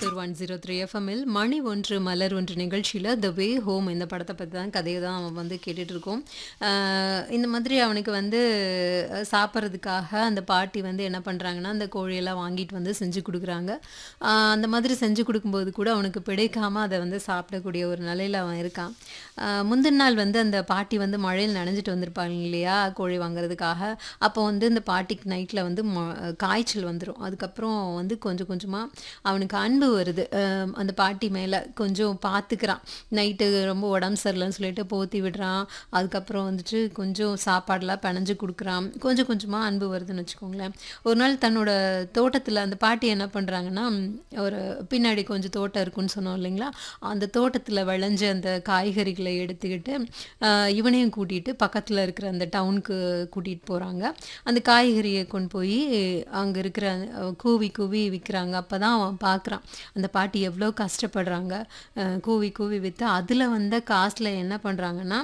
Coimbatore one zero three எஃப்எம்மில் மணி ஒன்று மலர் ஒன்று நிகழ்ச்சியில் த வே ஹோம் இந்த படத்தை பற்றி தான் கதையை தான் அவன் வந்து கேட்டுட்டு இருக்கோம் ஆஹ் இந்த மாதிரி அவனுக்கு வந்து அஹ், சாப்பிட்றதுக்காக அந்த பாட்டி வந்து என்ன பண்ணுறாங்கன்னா அந்த கோழியெல்லாம் வாங்கிட்டு வந்து செஞ்சு கொடுக்குறாங்க ஆஹ் அந்த மாதிரி செஞ்சு கொடுக்கும்போது கூட அவனுக்கு பிடிக்காம அதை வந்து சாப்பிடக்கூடிய ஒரு நிலையில் அவன் இருக்கான் ஆஹ் முந்தின நாள் வந்து அந்த பாட்டி வந்து மழையில் நனைஞ்சிட்டு வந்திருப்பாங்க இல்லையா கோழி வாங்குறதுக்காக அப்போ வந்து இந்த பாட்டிக்கு நைட்டில் வந்து ம- காய்ச்சல் வந்துடும் அதுக்கப்புறம் வந்து கொஞ்சம் கொஞ்சமாக அவனுக்கு அன்பு வருது ஆஹ் அந்த பாட்டி மேலே கொஞ்சம் பார்த்துக்கிறான் நைட்டு ரொம்ப உடம்பு சரியில்லைன்னு சொல்லிட்டு போத்தி விடுறான் அதுக்கப்புறம் வந்துட்டு கொஞ்சம் சாப்பாடெல்லாம் பிணைஞ்சு கொடுக்குறான் கொஞ்சம் கொஞ்சமாக அன்பு வருதுன்னு வச்சுக்கோங்களேன் ஒரு நாள் தன்னோட தோட்டத்தில் அந்த பாட்டி என்ன பண்ணுறாங்கன்னா ஒரு பின்னாடி கொஞ்சம் தோட்டம் இருக்குன்னு சொன்னோம் இல்லைங்களா அந்த தோட்டத்தில் விளைஞ்ச அந்த காய்கறிகளை எடுத்துக்கிட்டு ஆஹ் இவனையும் கூட்டிகிட்டு பக்கத்தில் இருக்கிற அந்த டவுனுக்கு கூட்டிகிட்டு போகிறாங்க அந்த காய்கறியை கொண்டு போய் அங்கே இருக்கிற அஹ், கூவி கூவி விற்கிறாங்க அப்போ தான் அவன் பார்க்குறான் அந்த பாட்டி எவ்வளோ கஷ்டப்படுறாங்க அஹ், கூவி கூவி விற்று அதில் வந்த காசில் என்ன பண்ணுறாங்கன்னா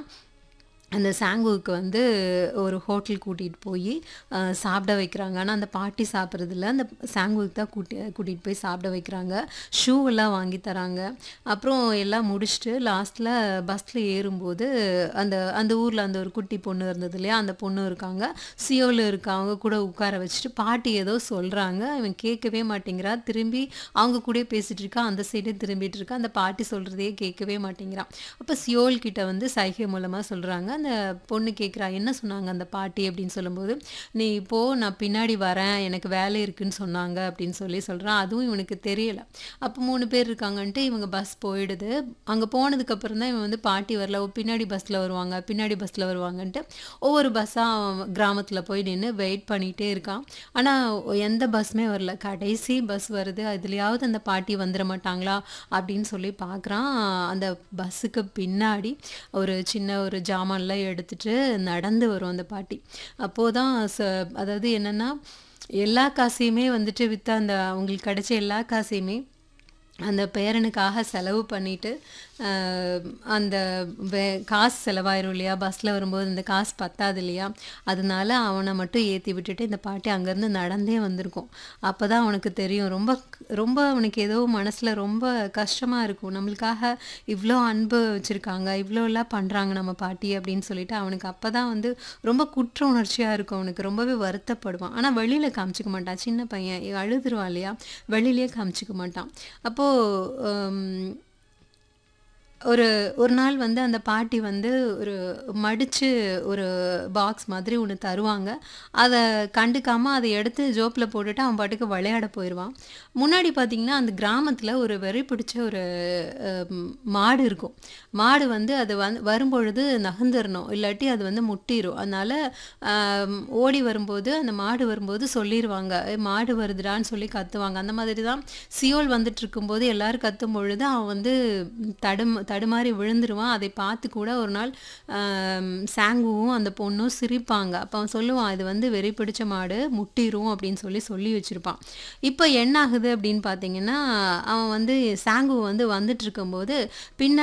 அந்த சாங்குவுக்கு வந்து ஒரு ஹோட்டல் கூட்டிகிட்டு போய் அஹ், சாப்பிட வைக்கிறாங்க ஆனால் அந்த பாட்டி சாப்பிட்றதில்ல அந்த சாங்குவுக்கு தான் கூட்டி கூட்டிகிட்டு போய் சாப்பிட வைக்கிறாங்க ஷூ எல்லாம் வாங்கி தராங்க அப்புறம் எல்லாம் முடிச்சுட்டு லாஸ்ட்டில் பஸ்ஸில் ஏறும்போது அந்த அந்த ஊரில் அந்த ஒரு குட்டி பொண்ணு இருந்தது இல்லையா அந்த பொண்ணு இருக்காங்க சியோவில் இருக்காங்க கூட உட்கார வச்சுட்டு பாட்டி ஏதோ சொல்கிறாங்க இவன் கேட்கவே மாட்டேங்கிறா திரும்பி அவங்க கூடயே பேசிட்டு இருக்கா அந்த சைடே திரும்பிட்டு இருக்கா அந்த பாட்டி சொல்கிறதையே கேட்கவே மாட்டேங்கிறான் அப்போ சியோல் கிட்ட வந்து சைகை மூலமாக சொல்கிறாங்க அந்த பொண்ணு கேட்குறா என்ன சொன்னாங்க அந்த பாட்டி அப்படின்னு சொல்லும்போது நீ இப்போ நான் பின்னாடி வரேன் எனக்கு வேலை இருக்குன்னு சொன்னாங்க அப்படின்னு சொல்லி சொல்கிறான் அதுவும் இவனுக்கு தெரியல அப்போ மூணு பேர் இருக்காங்கன்ட்டு இவங்க பஸ் போயிடுது அங்கே போனதுக்கப்புறம் தான் இவன் வந்து பாட்டி வரல ஓ, பின்னாடி பஸ்ஸில் வருவாங்க பின்னாடி பஸ்ஸில் வருவாங்கன்ட்டு ஒவ்வொரு பஸ்ஸாக கிராமத்தில் போய் நின்று வெயிட் பண்ணிகிட்டே இருக்கான் ஆனால் எந்த பஸ்ஸுமே வரல கடைசி பஸ் வருது அதுலேயாவது அந்த பாட்டி வந்துட மாட்டாங்களா அப்படின்னு சொல்லி பார்க்குறான் அந்த பஸ்ஸுக்கு பின்னாடி ஒரு சின்ன ஒரு ஜாமான்லாம் எடுத்துட்டு நடந்து வரும் அந்த பாட்டி அப்போது தான் அதாவது என்னென்னா எல்லா காசையுமே வந்துட்டு விற்ற அந்த அவங்களுக்கு கிடைச்ச எல்லா காசையுமே அந்த பேரனுக்காக செலவு பண்ணிட்டு ஆஹ், அந்த வே காசு செலவாயிரும் இல்லையா பஸ்ஸில் வரும்போது இந்த காசு பத்தாது இல்லையா அதனால அவனை மட்டும் ஏற்றி விட்டுட்டு இந்த பாட்டி அங்கேருந்து நடந்தே வந்திருக்கும் அப்போ தான் அவனுக்கு தெரியும் ரொம்ப ரொம்ப அவனுக்கு ஏதோ மனசில் ரொம்ப கஷ்டமாக இருக்கும் நம்மளுக்காக இவ்வளோ அன்பு வச்சுருக்காங்க இவ்வளோலாம் பண்ணுறாங்க நம்ம பாட்டி அப்படின்னு சொல்லிட்டு அவனுக்கு அப்போ தான் வந்து ரொம்ப குற்ற உணர்ச்சியாக இருக்கும் அவனுக்கு ரொம்பவே வருத்தப்படுவான் ஆனால் வெளியில் காமிச்சிக்க மாட்டான் சின்ன பையன் அழுதுருவான் இல்லையா வெளியிலேயே காமிச்சிக்க மாட்டான் அப்போது ஒரு ஒரு நாள் வந்து அந்த பாட்டி வந்து ஒரு மடித்து ஒரு பாக்ஸ் மாதிரி ஒன்று தருவாங்க அதை கண்டுக்காமல் அதை எடுத்து ஜோப்பில் போட்டுட்டு அவன் பாட்டுக்கு விளையாட போயிடுவான் முன்னாடி பார்த்தீங்கன்னா அந்த கிராமத்தில் ஒரு வெறி பிடிச்ச ஒரு அஹ், மாடு இருக்கும் மாடு வந்து அது வந்து வரும்பொழுது நகர்ந்துடணும் இல்லாட்டி அது வந்து முட்டிரும் அதனால் ஓடி வரும்போது அந்த மாடு வரும்போது சொல்லிடுவாங்க "ஏய், மாடு வருதுடான்னு சொல்லி கத்துவாங்க அந்த மாதிரி தான் சியோல் வந்துட்டு இருக்கும்போது எல்லாரும் கத்தும் பொழுது அவன் வந்து தடும் தடுமாறி விழுந்துருவான் அதை பார்த்து கூட ஒரு நாள் ஆம், சாங்குவும் அந்த பொண்ணும் சிரிப்பாங்க அப்போ அவன் சொல்லுவான் இது வந்து வெறி பிடிச்ச மாடு முட்டிரும் அப்படின்னு சொல்லி சொல்லி வச்சிருப்பான் இப்போ என்ன ஆகுது அப்படின்னு பார்த்தீங்கன்னா அவன் வந்து சாங்கு வந்து வந்துட்டு இருக்கும்போது பின்னாடி